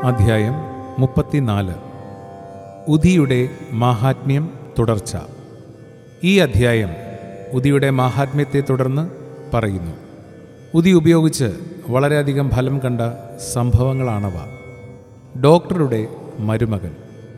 അധ്യായം മുപ്പത്തിനാല് ഉദിയുടെ മാഹാത്മ്യം തുടർച്ച ഈ അധ്യായം ഉദിയുടെ മാഹാത്മ്യത്തെ തുടർന്ന് പറയുന്നു ഉദി ഉപയോഗിച്ച് വളരെയധികം ഫലം കണ്ട സംഭവങ്ങളാണവ ഡോക്ടറുടെ മരുമകൻ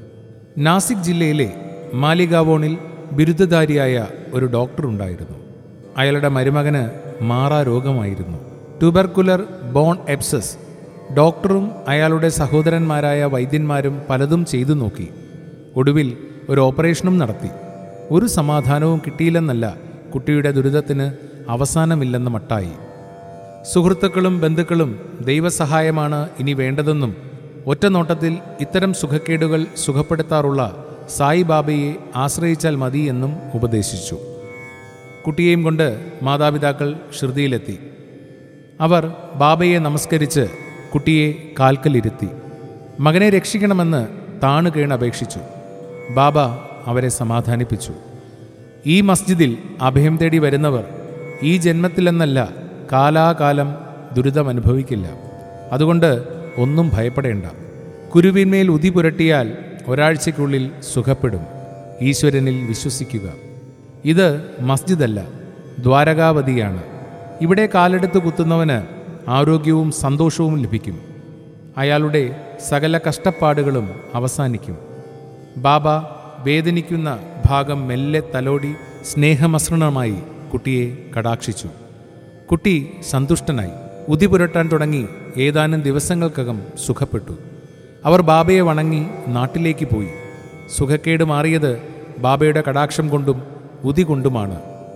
നാസിക് ജില്ലയിലെ മാലിഗാവോണിൽ ബിരുദധാരിയായ ഒരു ഡോക്ടർ ഉണ്ടായിരുന്നു അയാളുടെ മരുമകന് മാറാ രോഗമായിരുന്നു ട്യൂബർക്കുലർ ബോൺ എപ്സസ് ഡോക്ടറും അയാളുടെ സഹോദരന്മാരായ വൈദ്യന്മാരും പലതും ചെയ്തു നോക്കി ഒടുവിൽ ഒരു ഓപ്പറേഷനും നടത്തി ഒരു സമാധാനവും കിട്ടിയില്ലെന്നല്ല കുട്ടിയുടെ ദുരിതത്തിന് അവസാനമില്ലെന്ന് മട്ടായി സുഹൃത്തുക്കളും ബന്ധുക്കളും ദൈവസഹായമാണ് ഇനി വേണ്ടതെന്നും ഒറ്റനോട്ടത്തിൽ ഇത്തരം സുഖക്കേടുകൾ സുഖപ്പെടുത്താറുള്ള സായിബാബയെ ആശ്രയിച്ചാൽ മതി എന്നും ഉപദേശിച്ചു കുട്ടിയെയും കൊണ്ട് മാതാപിതാക്കൾ ശ്രുതിയിലെത്തി അവർ ബാബയെ നമസ്കരിച്ച് കുട്ടിയെ കാൽക്കലിരുത്തി മകനെ രക്ഷിക്കണമെന്ന് താണു കേണ് അപേക്ഷിച്ചു ബാബ അവരെ സമാധാനിപ്പിച്ചു ഈ മസ്ജിദിൽ അഭയം തേടി വരുന്നവർ ഈ ജന്മത്തിലെന്നല്ല കാലാകാലം ദുരിതം അനുഭവിക്കില്ല അതുകൊണ്ട് ഒന്നും ഭയപ്പെടേണ്ട കുരുവിന്മേൽ ഉതി പുരട്ടിയാൽ ഒരാഴ്ചയ്ക്കുള്ളിൽ സുഖപ്പെടും ഈശ്വരനിൽ വിശ്വസിക്കുക ഇത് മസ്ജിദല്ല ദ്വാരകാവതിയാണ് ഇവിടെ കാലെടുത്ത് കുത്തുന്നവന് ആരോഗ്യവും സന്തോഷവും ലഭിക്കും അയാളുടെ സകല കഷ്ടപ്പാടുകളും അവസാനിക്കും ബാബ വേദനിക്കുന്ന ഭാഗം മെല്ലെ തലോടി സ്നേഹമസൃണമായി കുട്ടിയെ കടാക്ഷിച്ചു കുട്ടി സന്തുഷ്ടനായി ഉതി പുരട്ടാൻ തുടങ്ങി ഏതാനും ദിവസങ്ങൾക്കകം സുഖപ്പെട്ടു അവർ ബാബയെ വണങ്ങി നാട്ടിലേക്ക് പോയി സുഖക്കേട് മാറിയത് ബാബയുടെ കടാക്ഷം കൊണ്ടും ഉതി കൊണ്ടുമാണ്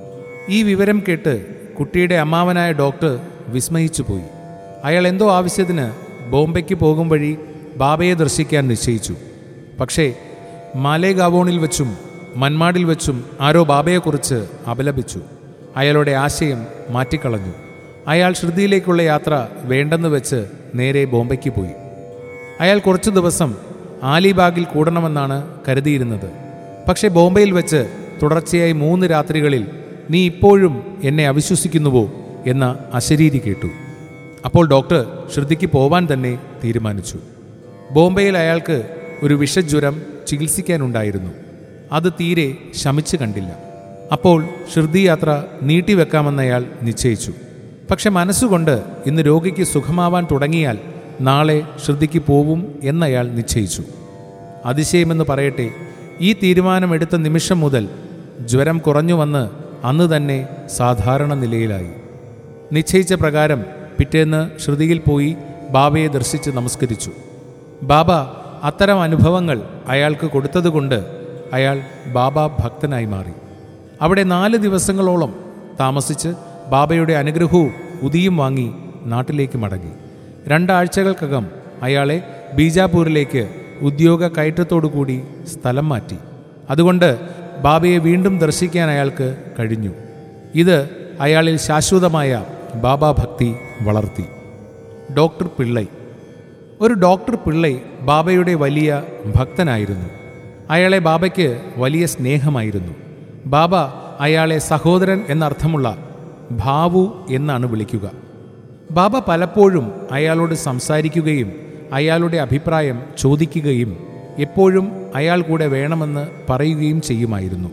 ഈ വിവരം കേട്ട് കുട്ടിയുടെ അമ്മാവനായ ഡോക്ടർ വിസ്മയിച്ചു പോയി അയാൾ എന്തോ ആവശ്യത്തിന് ബോംബെക്ക് പോകും വഴി ബാബയെ ദർശിക്കാൻ നിശ്ചയിച്ചു പക്ഷേ മാലേഗാവോണിൽ വെച്ചും മന്മാടിൽ വെച്ചും ആരോ ബാബയെക്കുറിച്ച് അപലപിച്ചു അയാളുടെ ആശയം മാറ്റിക്കളഞ്ഞു അയാൾ ശ്രുതിയിലേക്കുള്ള യാത്ര വേണ്ടെന്ന് വെച്ച് നേരെ ബോംബെക്ക് പോയി അയാൾ കുറച്ചു ദിവസം ആലിബാഗിൽ കൂടണമെന്നാണ് കരുതിയിരുന്നത് പക്ഷേ ബോംബെയിൽ വെച്ച് തുടർച്ചയായി മൂന്ന് രാത്രികളിൽ നീ ഇപ്പോഴും എന്നെ അവിശ്വസിക്കുന്നുവോ എന്ന അശരീരി കേട്ടു അപ്പോൾ ഡോക്ടർ ശ്രുതിക്ക് പോവാൻ തന്നെ തീരുമാനിച്ചു ബോംബെയിൽ അയാൾക്ക് ഒരു വിഷജ്വരം ചികിത്സിക്കാനുണ്ടായിരുന്നു അത് തീരെ ശമിച്ചു കണ്ടില്ല അപ്പോൾ ശ്രുതി യാത്ര നീട്ടിവെക്കാമെന്നയാൾ നിശ്ചയിച്ചു പക്ഷെ മനസ്സുകൊണ്ട് ഇന്ന് രോഗിക്ക് സുഖമാവാൻ തുടങ്ങിയാൽ നാളെ ശ്രുതിക്ക് പോവും എന്നയാൾ നിശ്ചയിച്ചു അതിശയമെന്ന് പറയട്ടെ ഈ തീരുമാനമെടുത്ത നിമിഷം മുതൽ ജ്വരം കുറഞ്ഞു വന്ന് അന്ന് തന്നെ സാധാരണ നിലയിലായി നിശ്ചയിച്ച പ്രകാരം പിറ്റേന്ന് ശ്രുതിയിൽ പോയി ബാബയെ ദർശിച്ച് നമസ്കരിച്ചു ബാബ അത്തരം അനുഭവങ്ങൾ അയാൾക്ക് കൊടുത്തതുകൊണ്ട് അയാൾ ബാബ ഭക്തനായി മാറി അവിടെ നാല് ദിവസങ്ങളോളം താമസിച്ച് ബാബയുടെ അനുഗ്രഹവും ഉദിയും വാങ്ങി നാട്ടിലേക്ക് മടങ്ങി രണ്ടാഴ്ചകൾക്കകം അയാളെ ബീജാപൂരിലേക്ക് ഉദ്യോഗ കയറ്റത്തോടുകൂടി സ്ഥലം മാറ്റി അതുകൊണ്ട് ബാബയെ വീണ്ടും ദർശിക്കാൻ അയാൾക്ക് കഴിഞ്ഞു ഇത് അയാളിൽ ശാശ്വതമായ ബാബാഭക്തി വളർത്തി ഡോക്ടർ പിള്ളൈ ഒരു ഡോക്ടർ പിള്ളൈ ബാബയുടെ വലിയ ഭക്തനായിരുന്നു അയാളെ ബാബയ്ക്ക് വലിയ സ്നേഹമായിരുന്നു ബാബ അയാളെ സഹോദരൻ എന്നർത്ഥമുള്ള ഭാവു എന്നാണ് വിളിക്കുക ബാബ പലപ്പോഴും അയാളോട് സംസാരിക്കുകയും അയാളുടെ അഭിപ്രായം ചോദിക്കുകയും എപ്പോഴും അയാൾ കൂടെ വേണമെന്ന് പറയുകയും ചെയ്യുമായിരുന്നു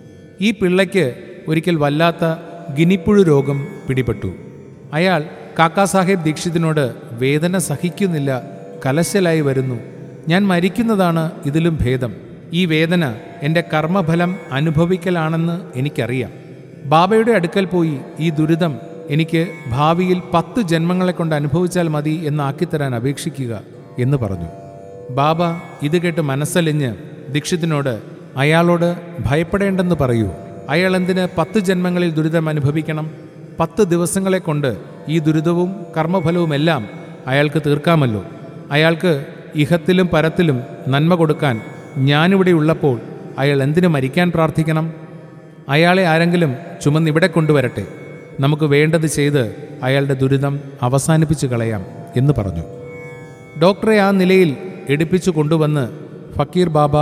ഈ പിള്ളയ്ക്ക് ഒരിക്കൽ വല്ലാത്ത ഗിനിപ്പുഴു രോഗം പിടിപെട്ടു അയാൾ കാക്കാസാഹേബ് ദീക്ഷിതിനോട് വേദന സഹിക്കുന്നില്ല കലശലായി വരുന്നു ഞാൻ മരിക്കുന്നതാണ് ഇതിലും ഭേദം ഈ വേദന എൻ്റെ കർമ്മഫലം അനുഭവിക്കലാണെന്ന് എനിക്കറിയാം ബാബയുടെ അടുക്കൽ പോയി ഈ ദുരിതം എനിക്ക് ഭാവിയിൽ പത്ത് ജന്മങ്ങളെ കൊണ്ട് അനുഭവിച്ചാൽ മതി എന്നാക്കിത്തരാൻ അപേക്ഷിക്കുക എന്ന് പറഞ്ഞു ബാബ ഇത് കേട്ട് മനസ്സലിഞ്ഞ് ദീക്ഷിതിനോട് അയാളോട് ഭയപ്പെടേണ്ടെന്ന് പറയൂ അയാൾ എന്തിന് പത്ത് ജന്മങ്ങളിൽ ദുരിതം അനുഭവിക്കണം പത്ത് ദിവസങ്ങളെ കൊണ്ട് ഈ ദുരിതവും കർമ്മഫലവുമെല്ലാം അയാൾക്ക് തീർക്കാമല്ലോ അയാൾക്ക് ഇഹത്തിലും പരത്തിലും നന്മ കൊടുക്കാൻ ഞാനിവിടെ ഉള്ളപ്പോൾ അയാൾ എന്തിനു മരിക്കാൻ പ്രാർത്ഥിക്കണം അയാളെ ആരെങ്കിലും ചുമന്നിവിടെ കൊണ്ടുവരട്ടെ നമുക്ക് വേണ്ടത് ചെയ്ത് അയാളുടെ ദുരിതം അവസാനിപ്പിച്ചു കളയാം എന്ന് പറഞ്ഞു ഡോക്ടറെ ആ നിലയിൽ എടുപ്പിച്ചു കൊണ്ടുവന്ന് ഫക്കീർ ബാബ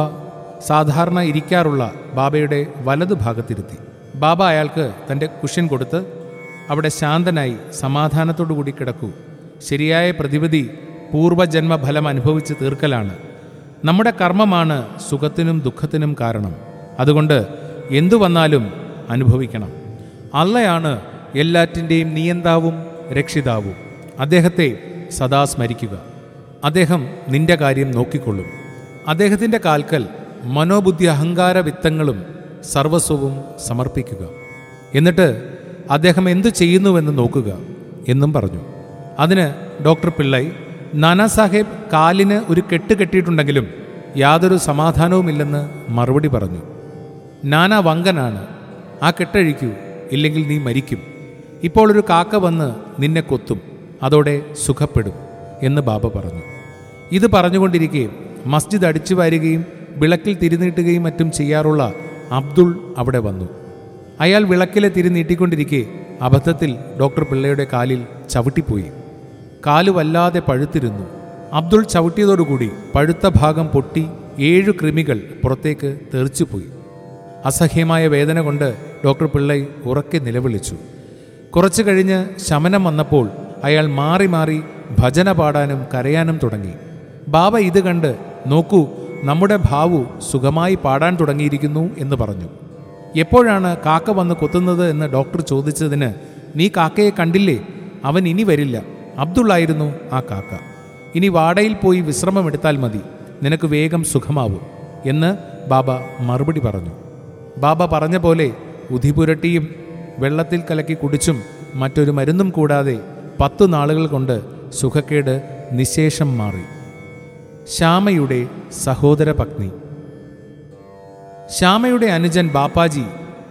സാധാരണ ഇരിക്കാറുള്ള ബാബയുടെ വലതു ഭാഗത്തിരുത്തി ബാബ അയാൾക്ക് തൻ്റെ കുഷ്യൻ കൊടുത്ത് അവിടെ ശാന്തനായി സമാധാനത്തോടു കൂടി കിടക്കൂ ശരിയായ പ്രതിവിധി പൂർവജന്മ ഫലം അനുഭവിച്ച് തീർക്കലാണ് നമ്മുടെ കർമ്മമാണ് സുഖത്തിനും ദുഃഖത്തിനും കാരണം അതുകൊണ്ട് എന്തു വന്നാലും അനുഭവിക്കണം അള്ളയാണ് എല്ലാറ്റിൻ്റെയും നിയന്താവും രക്ഷിതാവും അദ്ദേഹത്തെ സദാ സ്മരിക്കുക അദ്ദേഹം നിന്റെ കാര്യം നോക്കിക്കൊള്ളും അദ്ദേഹത്തിൻ്റെ കാൽക്കൽ മനോബുദ്ധി അഹങ്കാര വിത്തങ്ങളും സർവസ്വവും സമർപ്പിക്കുക എന്നിട്ട് അദ്ദേഹം എന്തു ചെയ്യുന്നുവെന്ന് നോക്കുക എന്നും പറഞ്ഞു അതിന് ഡോക്ടർ പിള്ളൈ നാനാ സാഹേബ് കാലിന് ഒരു കെട്ട് കെട്ടിയിട്ടുണ്ടെങ്കിലും യാതൊരു സമാധാനവുമില്ലെന്ന് മറുപടി പറഞ്ഞു നാനാ വങ്കനാണ് ആ കെട്ടഴിക്കൂ ഇല്ലെങ്കിൽ നീ മരിക്കും ഇപ്പോൾ ഒരു കാക്ക വന്ന് നിന്നെ കൊത്തും അതോടെ സുഖപ്പെടും എന്ന് ബാബ പറഞ്ഞു ഇത് പറഞ്ഞുകൊണ്ടിരിക്കെ മസ്ജിദ് അടിച്ചു വാരുകയും വിളക്കിൽ തിരിനീട്ടുകയും മറ്റും ചെയ്യാറുള്ള അബ്ദുൾ അവിടെ വന്നു അയാൾ വിളക്കിലെ തിരി നീട്ടിക്കൊണ്ടിരിക്കെ അബദ്ധത്തിൽ ഡോക്ടർ പിള്ളയുടെ കാലിൽ ചവിട്ടിപ്പോയി കാല് വല്ലാതെ പഴുത്തിരുന്നു അബ്ദുൾ ചവിട്ടിയതോടുകൂടി പഴുത്ത ഭാഗം പൊട്ടി ഏഴു കൃമികൾ പുറത്തേക്ക് തെറിച്ചുപോയി അസഹ്യമായ വേദന കൊണ്ട് ഡോക്ടർ പിള്ളൈ ഉറക്കെ നിലവിളിച്ചു കുറച്ചു കഴിഞ്ഞ് ശമനം വന്നപ്പോൾ അയാൾ മാറി മാറി ഭജന പാടാനും കരയാനും തുടങ്ങി ബാബ ഇത് കണ്ട് നോക്കൂ നമ്മുടെ ഭാവു സുഖമായി പാടാൻ തുടങ്ങിയിരിക്കുന്നു എന്ന് പറഞ്ഞു എപ്പോഴാണ് കാക്ക വന്ന് കൊത്തുന്നത് എന്ന് ഡോക്ടർ ചോദിച്ചതിന് നീ കാക്കയെ കണ്ടില്ലേ അവൻ ഇനി വരില്ല അബ്ദുള്ളായിരുന്നു ആ കാക്ക ഇനി വാടയിൽ പോയി വിശ്രമമെടുത്താൽ മതി നിനക്ക് വേഗം സുഖമാവും എന്ന് ബാബ മറുപടി പറഞ്ഞു ബാബ പറഞ്ഞ പോലെ ഉധിപുരട്ടിയും വെള്ളത്തിൽ കലക്കി കുടിച്ചും മറ്റൊരു മരുന്നും കൂടാതെ പത്തു നാളുകൾ കൊണ്ട് സുഖക്കേട് നിശേഷം മാറി ശ്യാമയുടെ സഹോദര പത്നി ശ്യാമയുടെ അനുജൻ ബാപ്പാജി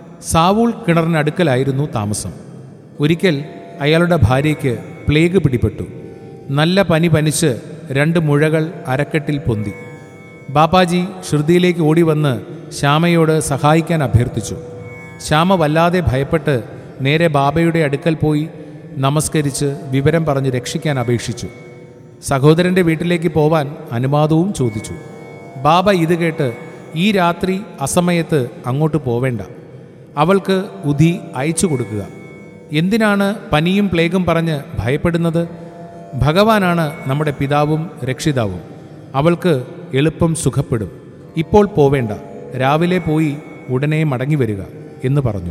സാവൂൾ കിണറിനടുക്കലായിരുന്നു താമസം ഒരിക്കൽ അയാളുടെ ഭാര്യയ്ക്ക് പ്ലേഗ് പിടിപെട്ടു നല്ല പനി പനിച്ച് രണ്ട് മുഴകൾ അരക്കെട്ടിൽ പൊന്തി ബാപ്പാജി ശ്രുതിയിലേക്ക് ഓടി വന്ന് ശ്യാമയോട് സഹായിക്കാൻ അഭ്യർത്ഥിച്ചു ശ്യാമ വല്ലാതെ ഭയപ്പെട്ട് നേരെ ബാബയുടെ അടുക്കൽ പോയി നമസ്കരിച്ച് വിവരം പറഞ്ഞ് രക്ഷിക്കാൻ അപേക്ഷിച്ചു സഹോദരന്റെ വീട്ടിലേക്ക് പോവാൻ അനുവാദവും ചോദിച്ചു ബാബ ഇത് കേട്ട് ഈ രാത്രി അസമയത്ത് അങ്ങോട്ട് പോവേണ്ട അവൾക്ക് ഉധി അയച്ചു കൊടുക്കുക എന്തിനാണ് പനിയും പ്ലേഗും പറഞ്ഞ് ഭയപ്പെടുന്നത് ഭഗവാനാണ് നമ്മുടെ പിതാവും രക്ഷിതാവും അവൾക്ക് എളുപ്പം സുഖപ്പെടും ഇപ്പോൾ പോവേണ്ട രാവിലെ പോയി ഉടനെ മടങ്ങി വരിക എന്ന് പറഞ്ഞു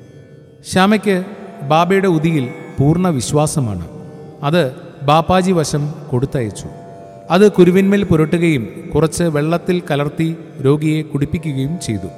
ശ്യാമയ്ക്ക് ബാബയുടെ ഉതിയിൽ പൂർണ്ണ വിശ്വാസമാണ് അത് ബാപ്പാജി വശം കൊടുത്തയച്ചു അത് കുരുവിന്മേൽ പുരട്ടുകയും കുറച്ച് വെള്ളത്തിൽ കലർത്തി രോഗിയെ കുടിപ്പിക്കുകയും ചെയ്തു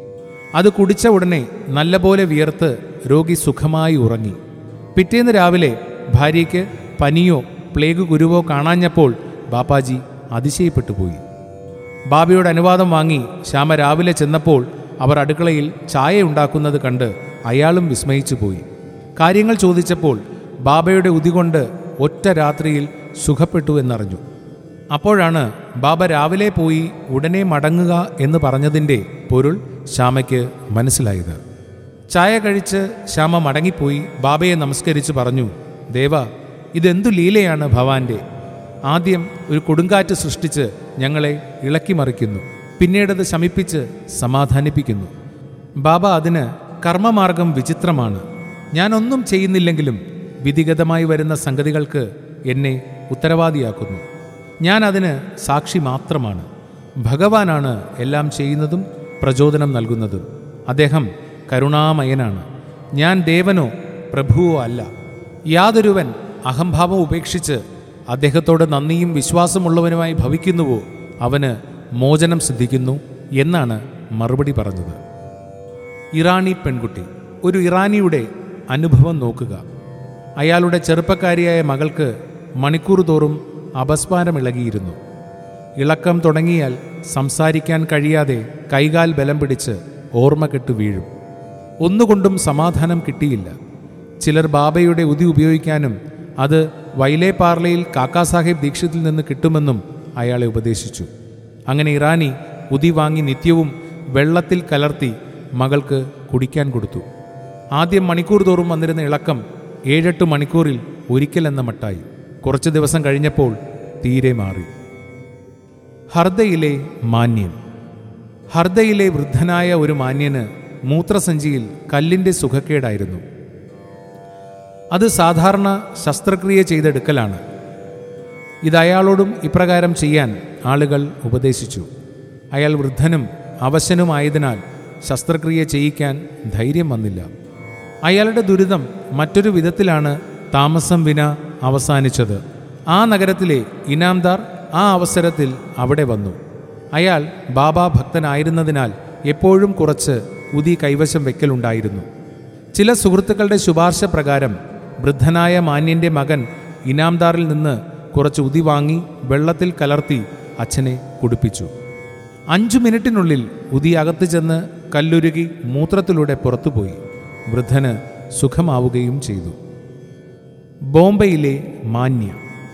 അത് കുടിച്ച ഉടനെ നല്ലപോലെ വിയർത്ത് രോഗി സുഖമായി ഉറങ്ങി പിറ്റേന്ന് രാവിലെ ഭാര്യയ്ക്ക് പനിയോ പ്ലേഗ് കുരുവോ കാണാഞ്ഞപ്പോൾ ബാപ്പാജി അതിശയപ്പെട്ടു പോയി ബാബയുടെ അനുവാദം വാങ്ങി ശ്യാമ രാവിലെ ചെന്നപ്പോൾ അവർ അടുക്കളയിൽ ചായ ഉണ്ടാക്കുന്നത് കണ്ട് അയാളും വിസ്മയിച്ചു പോയി കാര്യങ്ങൾ ചോദിച്ചപ്പോൾ ബാബയുടെ ഉതികൊണ്ട് ഒറ്റ രാത്രിയിൽ സുഖപ്പെട്ടു എന്നറിഞ്ഞു അപ്പോഴാണ് ബാബ രാവിലെ പോയി ഉടനെ മടങ്ങുക എന്ന് പറഞ്ഞതിൻ്റെ പൊരുൾ ശ്യാമയ്ക്ക് മനസ്സിലായത് ചായ കഴിച്ച് ശ്യാമ മടങ്ങിപ്പോയി ബാബയെ നമസ്കരിച്ച് പറഞ്ഞു ദേവ ഇതെന്തു ലീലയാണ് ഭവാന്റെ ആദ്യം ഒരു കൊടുങ്കാറ്റ് സൃഷ്ടിച്ച് ഞങ്ങളെ ഇളക്കിമറിക്കുന്നു പിന്നീടത് ശമിപ്പിച്ച് സമാധാനിപ്പിക്കുന്നു ബാബ അതിന് കർമ്മമാർഗം വിചിത്രമാണ് ഞാനൊന്നും ചെയ്യുന്നില്ലെങ്കിലും വിധിഗതമായി വരുന്ന സംഗതികൾക്ക് എന്നെ ഉത്തരവാദിയാക്കുന്നു ഞാൻ അതിന് സാക്ഷി മാത്രമാണ് ഭഗവാനാണ് എല്ലാം ചെയ്യുന്നതും പ്രചോദനം നൽകുന്നതും അദ്ദേഹം കരുണാമയനാണ് ഞാൻ ദേവനോ പ്രഭുവോ അല്ല യാതൊരുവൻ അഹംഭാവം ഉപേക്ഷിച്ച് അദ്ദേഹത്തോട് നന്ദിയും വിശ്വാസമുള്ളവനുമായി ഭവിക്കുന്നുവോ അവന് മോചനം സിദ്ധിക്കുന്നു എന്നാണ് മറുപടി പറഞ്ഞത് ഇറാനി പെൺകുട്ടി ഒരു ഇറാനിയുടെ അനുഭവം നോക്കുക അയാളുടെ ചെറുപ്പക്കാരിയായ മകൾക്ക് മണിക്കൂർ തോറും അപസ്മാരം ഇളകിയിരുന്നു ഇളക്കം തുടങ്ങിയാൽ സംസാരിക്കാൻ കഴിയാതെ കൈകാൽ ബലം പിടിച്ച് ഓർമ്മ കെട്ടു വീഴും ഒന്നുകൊണ്ടും സമാധാനം കിട്ടിയില്ല ചിലർ ബാബയുടെ ഉതി ഉപയോഗിക്കാനും അത് വൈലേപാർലയിൽ കാക്കാസാഹേബ് ദീക്ഷിത്തിൽ നിന്ന് കിട്ടുമെന്നും അയാളെ ഉപദേശിച്ചു അങ്ങനെ ഇറാനി ഉതി വാങ്ങി നിത്യവും വെള്ളത്തിൽ കലർത്തി മകൾക്ക് കുടിക്കാൻ കൊടുത്തു ആദ്യം മണിക്കൂർ തോറും വന്നിരുന്ന ഇളക്കം ഏഴെട്ട് മണിക്കൂറിൽ ഒരിക്കലെന്ന മട്ടായി കുറച്ച് ദിവസം കഴിഞ്ഞപ്പോൾ തീരെ മാറി ഹർദയിലെ മാന്യൻ ഹർദയിലെ വൃദ്ധനായ ഒരു മാന്യന് മൂത്രസഞ്ചിയിൽ കല്ലിൻ്റെ സുഖക്കേടായിരുന്നു അത് സാധാരണ ശസ്ത്രക്രിയ ചെയ്തെടുക്കലാണ് ഇത് അയാളോടും ഇപ്രകാരം ചെയ്യാൻ ആളുകൾ ഉപദേശിച്ചു അയാൾ വൃദ്ധനും അവശനുമായതിനാൽ ശസ്ത്രക്രിയ ചെയ്യിക്കാൻ ധൈര്യം വന്നില്ല അയാളുടെ ദുരിതം മറ്റൊരു വിധത്തിലാണ് താമസം വിന അവസാനിച്ചത് ആ നഗരത്തിലെ ഇനാംദാർ ആ അവസരത്തിൽ അവിടെ വന്നു അയാൾ ബാബാ ഭക്തനായിരുന്നതിനാൽ എപ്പോഴും കുറച്ച് ഉതി കൈവശം വെക്കലുണ്ടായിരുന്നു ചില സുഹൃത്തുക്കളുടെ ശുപാർശ പ്രകാരം വൃദ്ധനായ മാന്യന്റെ മകൻ ഇനാംദാറിൽ നിന്ന് കുറച്ച് ഉതി വാങ്ങി വെള്ളത്തിൽ കലർത്തി അച്ഛനെ കുടിപ്പിച്ചു അഞ്ചു മിനിറ്റിനുള്ളിൽ ഉതി അകത്ത് ചെന്ന് കല്ലുരുകി മൂത്രത്തിലൂടെ പുറത്തുപോയി വൃദ്ധന് സുഖമാവുകയും ചെയ്തു ബോംബെയിലെ മാന്യ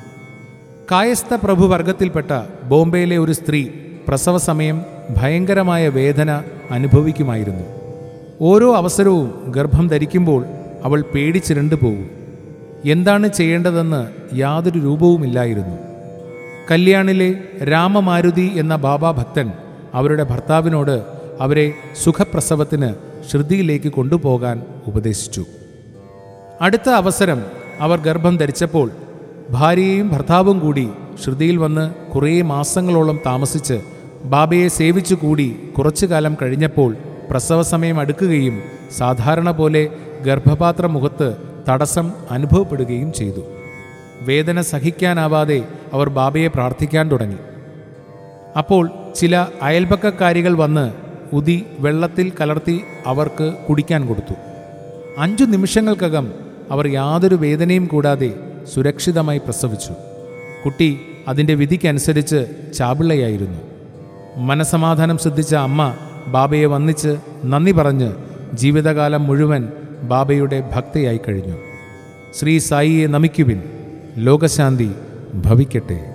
കായസ്ഥ പ്രഭുവർഗത്തിൽപ്പെട്ട ബോംബെയിലെ ഒരു സ്ത്രീ പ്രസവ സമയം ഭയങ്കരമായ വേദന അനുഭവിക്കുമായിരുന്നു ഓരോ അവസരവും ഗർഭം ധരിക്കുമ്പോൾ അവൾ പേടിച്ചിരണ്ടു പോകും എന്താണ് ചെയ്യേണ്ടതെന്ന് യാതൊരു രൂപവുമില്ലായിരുന്നു കല്യാണിലെ രാമമാരുതി എന്ന ബാബാ ഭക്തൻ അവരുടെ ഭർത്താവിനോട് അവരെ സുഖപ്രസവത്തിന് ശ്രുതിയിലേക്ക് കൊണ്ടുപോകാൻ ഉപദേശിച്ചു അടുത്ത അവസരം അവർ ഗർഭം ധരിച്ചപ്പോൾ ഭാര്യയും ഭർത്താവും കൂടി ശ്രുതിയിൽ വന്ന് കുറേ മാസങ്ങളോളം താമസിച്ച് ബാബയെ സേവിച്ചു കൂടി കുറച്ചു കാലം കഴിഞ്ഞപ്പോൾ പ്രസവ സമയം അടുക്കുകയും സാധാരണ പോലെ ഗർഭപാത്ര മുഖത്ത് തടസ്സം അനുഭവപ്പെടുകയും ചെയ്തു വേദന സഹിക്കാനാവാതെ അവർ ബാബയെ പ്രാർത്ഥിക്കാൻ തുടങ്ങി അപ്പോൾ ചില അയൽപക്കക്കാരികൾ വന്ന് ഉതി വെള്ളത്തിൽ കലർത്തി അവർക്ക് കുടിക്കാൻ കൊടുത്തു അഞ്ചു നിമിഷങ്ങൾക്കകം അവർ യാതൊരു വേദനയും കൂടാതെ സുരക്ഷിതമായി പ്രസവിച്ചു കുട്ടി അതിൻ്റെ വിധിക്കനുസരിച്ച് ചാപിള്ളയായിരുന്നു മനസമാധാനം സിദ്ധിച്ച അമ്മ ബാബയെ വന്നിച്ച് നന്ദി പറഞ്ഞ് ജീവിതകാലം മുഴുവൻ ബാബയുടെ ഭക്തയായി കഴിഞ്ഞു ശ്രീ സായിയെ നമിക്കുവിൻ ലോകശാന്തി ഭവിക്കട്ടെ